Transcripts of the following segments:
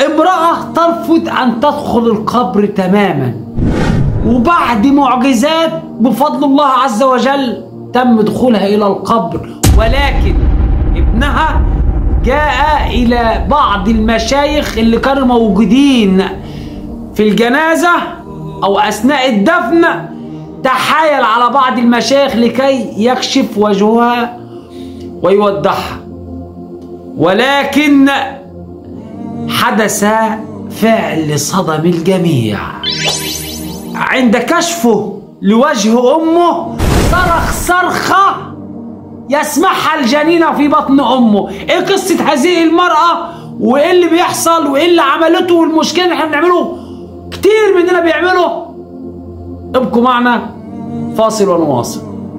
امرأة ترفض أن تدخل القبر تماما وبعد معجزات بفضل الله عز وجل تم دخولها إلى القبر ولكن ابنها جاء إلى بعض المشايخ اللي كانوا موجودين في الجنازة أو أثناء الدفن تحايل على بعض المشايخ لكي يكشف وجهها ويوضحها ولكن حدث فعل صدم الجميع عند كشفه لوجه امه صرخ صرخه يسمعها الجنينه في بطن امه ايه قصه هذه المراه وايه اللي بيحصل وايه اللي عملته والمشكله اللي احنا بنعمله كتير مننا بيعمله ابقوا معنا فاصل ونواصل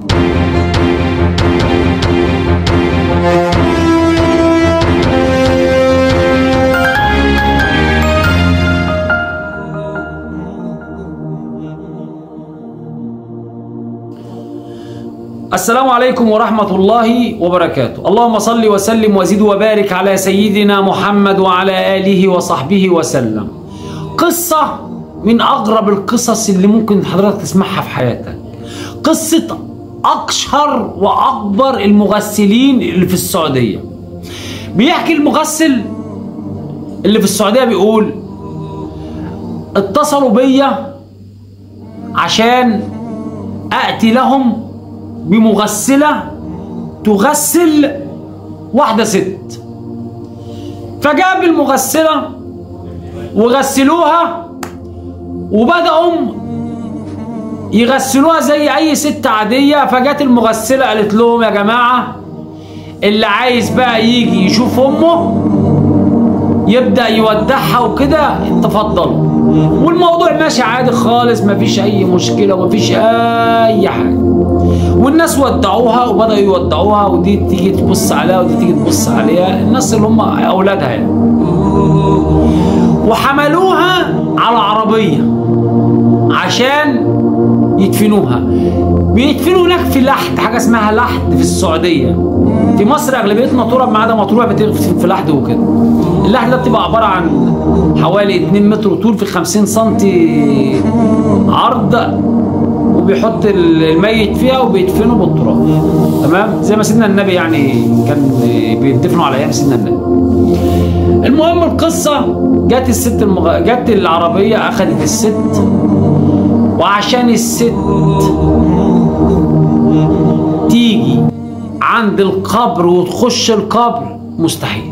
السلام عليكم ورحمة الله وبركاته اللهم صل وسلم وزد وبارك على سيدنا محمد وعلى آله وصحبه وسلم قصة من أغرب القصص اللي ممكن حضرتك تسمعها في حياتك قصة أقشر وأكبر المغسلين اللي في السعودية بيحكي المغسل اللي في السعودية بيقول اتصلوا بيا عشان أأتي لهم بمغسلة تغسل واحدة ست فجاب المغسلة وغسلوها وبدأوا يغسلوها زي أي ست عادية فجت المغسلة قالت لهم يا جماعة اللي عايز بقى يجي يشوف أمه يبدأ يودعها وكده تفضلوا والموضوع ماشي عادي خالص مفيش أي مشكلة ومفيش أي حاجة والناس ودعوها وبدأوا يودعوها ودي تيجي تبص عليها ودي تيجي تبص عليها الناس اللي هم أولادها يعني وحملوها على عربية عشان يدفنوها بيدفنوا هناك في لحد حاجة اسمها لحد في السعودية في مصر أغلبيتنا تراب ما عدا مطروح بتدفن في لحد وكده اللحد ده بتبقى عبارة عن حوالي 2 متر طول في 50 سنتي عرض وبيحط الميت فيها وبيدفنه بالتراب تمام زي ما سيدنا النبي يعني كان بيدفنوا على ايام سيدنا النبي المهم القصه جت الست المغ... جت العربيه اخذت الست وعشان الست تيجي عند القبر وتخش القبر مستحيل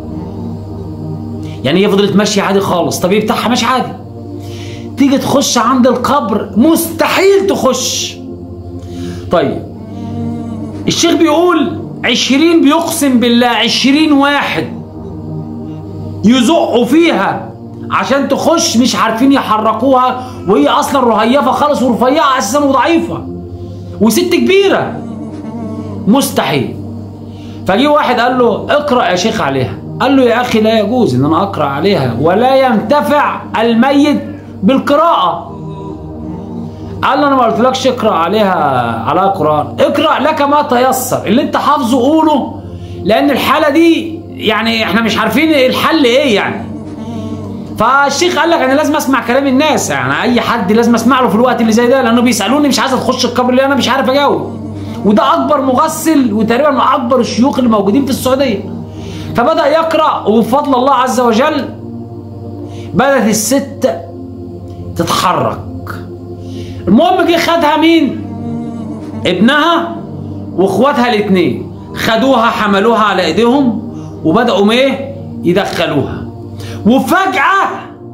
يعني هي فضلت ماشيه عادي خالص طب بتاعها ماشي عادي تيجي تخش عند القبر مستحيل تخش طيب الشيخ بيقول عشرين بيقسم بالله عشرين واحد يزقوا فيها عشان تخش مش عارفين يحركوها وهي اصلا رهيفه خالص ورفيعه اساسا وضعيفه وست كبيره مستحيل فجي واحد قال له اقرا يا شيخ عليها قال له يا اخي لا يجوز ان انا اقرا عليها ولا ينتفع الميت بالقراءة قال له انا ما قلتلكش اقرا عليها على قران اقرا لك ما تيسر اللي انت حافظه قوله لان الحاله دي يعني احنا مش عارفين الحل ايه يعني فالشيخ قال لك انا لازم اسمع كلام الناس يعني اي حد لازم اسمع له في الوقت اللي زي ده لانه بيسالوني مش عايز تخش القبر ليه انا مش عارف اجاوب وده اكبر مغسل وتقريبا من اكبر الشيوخ اللي موجودين في السعوديه فبدا يقرا وبفضل الله عز وجل بدات الست تتحرك المهم جه خدها مين ابنها واخواتها الاثنين خدوها حملوها على ايديهم وبداوا ايه يدخلوها وفجاه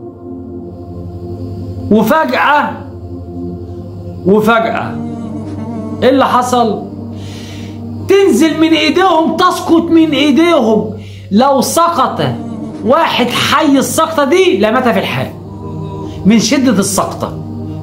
وفجاه وفجاه ايه اللي حصل تنزل من ايديهم تسقط من ايديهم لو سقط واحد حي السقطه دي لمات في الحال من شدة السقطة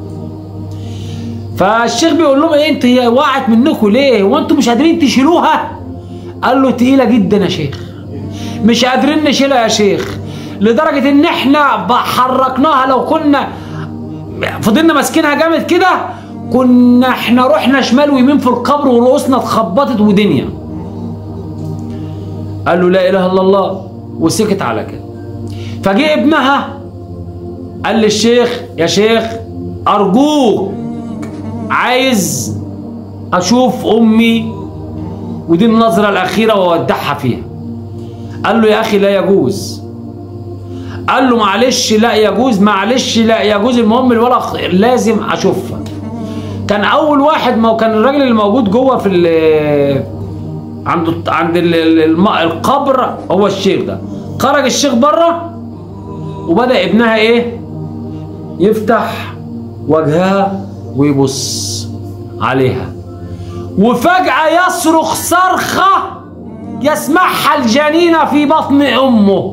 فالشيخ بيقول لهم ايه انت هي وقعت منكم ليه وانتم مش قادرين تشيلوها قال له تقيلة جدا يا شيخ مش قادرين نشيلها يا شيخ لدرجة ان احنا حركناها لو كنا فضلنا ماسكينها جامد كده كنا احنا رحنا شمال ويمين في القبر ورؤوسنا اتخبطت ودنيا قال له لا اله الا الله وسكت على كده فجه ابنها قال للشيخ يا شيخ ارجوك عايز اشوف امي ودي النظرة الاخيرة واودعها فيها قال له يا اخي لا يجوز قال له معلش لا يجوز معلش لا يجوز المهم الولد لازم اشوفها كان اول واحد ما هو كان الراجل اللي موجود جوه في ال عند عند ال- ال- الم- القبر هو الشيخ ده خرج الشيخ بره وبدا ابنها ايه يفتح وجهها ويبص عليها وفجأة يصرخ صرخة يسمعها الجنين في بطن أمه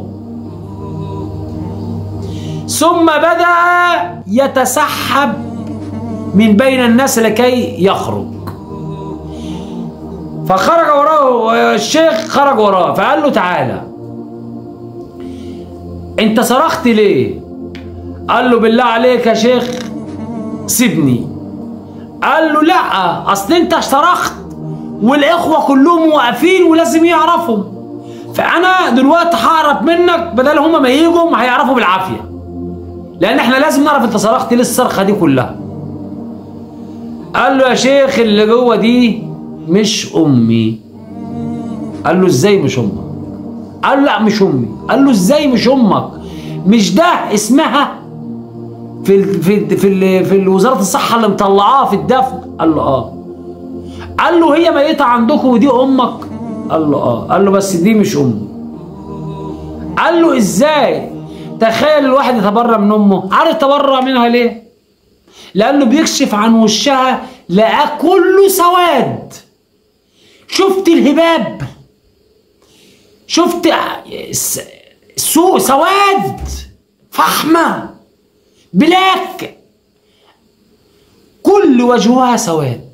ثم بدأ يتسحب من بين الناس لكي يخرج فخرج وراه الشيخ خرج وراه فقال له تعالى انت صرخت ليه قال له بالله عليك يا شيخ سيبني قال له لا اصل انت صرخت والاخوه كلهم واقفين ولازم يعرفوا فانا دلوقتي هعرف منك بدل هما ما يجوا هيعرفوا بالعافيه لان احنا لازم نعرف انت صرخت ليه الصرخه دي كلها قال له يا شيخ اللي جوه دي مش امي قال له ازاي مش امك قال له لا مش امي قال له ازاي مش امك مش ده اسمها في ال في ال في ال في وزاره الصحه اللي مطلعاها في الدفن قال له اه قال له هي ميته عندكم ودي امك قال له اه قال له بس دي مش امي قال له ازاي تخيل الواحد يتبرى من امه عارف يتبرى منها ليه لانه بيكشف عن وشها لقاه كله سواد شفت الهباب شفت س- سوء سواد فحمه بلاك كل وجهها سواد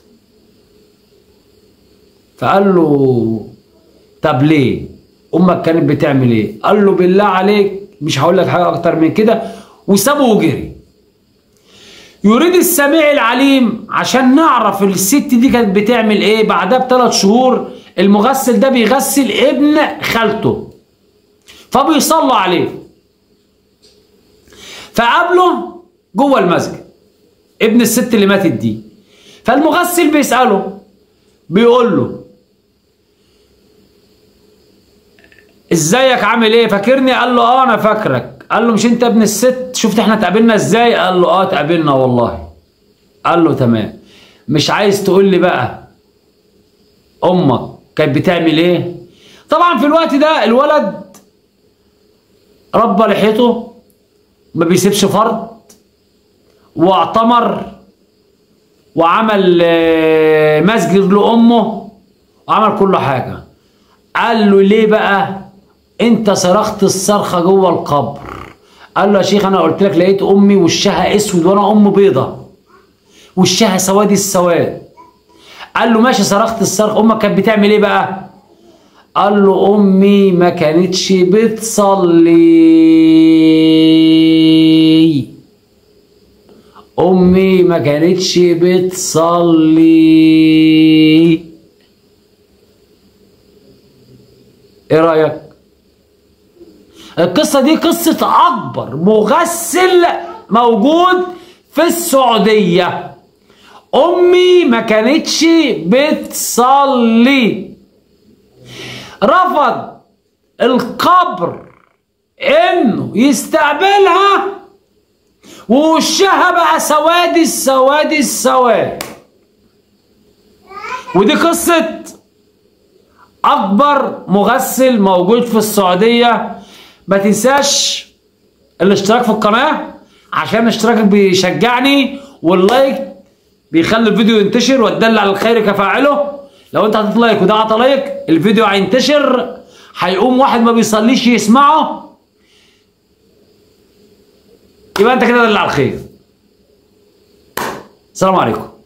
فقال له طب ليه امك كانت بتعمل ايه قال له بالله عليك مش هقول لك حاجه اكتر من كده وسابه وجري يريد السميع العليم عشان نعرف الست دي كانت بتعمل ايه بعدها بثلاث شهور المغسل ده بيغسل ابن خالته فبيصلى عليه فقابله جوه المسجد ابن الست اللي ماتت دي فالمغسل بيسأله بيقول له ازيك عامل ايه فاكرني قال له اه انا فاكرك قال له مش انت ابن الست شفت احنا اتقابلنا ازاي قال له اه اتقابلنا والله قال له تمام مش عايز تقول لي بقى امك كانت بتعمل ايه طبعا في الوقت ده الولد ربى لحيته ما بيسيبش فرد واعتمر وعمل آه، مسجد لامه وعمل كل حاجه قال له ليه بقى انت صرخت الصرخه جوه القبر قال له يا شيخ انا قلت لك لقيت امي وشها اسود وانا ام بيضه وشها سواد السواد قال له ماشي صرخت الصرخ امك كانت بتعمل ايه بقى قال له امي ما كانتش بتصلي امي ما كانتش بتصلي ايه رايك القصه دي قصه اكبر مغسل موجود في السعوديه امي ما كانتش بتصلي رفض القبر انه يستقبلها ووشها بقى سواد السواد السواد ودي قصة أكبر مغسل موجود في السعودية ما تنساش الاشتراك في القناة عشان اشتراكك بيشجعني واللايك بيخلي الفيديو ينتشر والدل على الخير كفاعله لو انت حطيت لايك وده عطى لايك الفيديو هينتشر هيقوم واحد ما بيصليش يسمعه يبقى انت كده دل على الخير السلام عليكم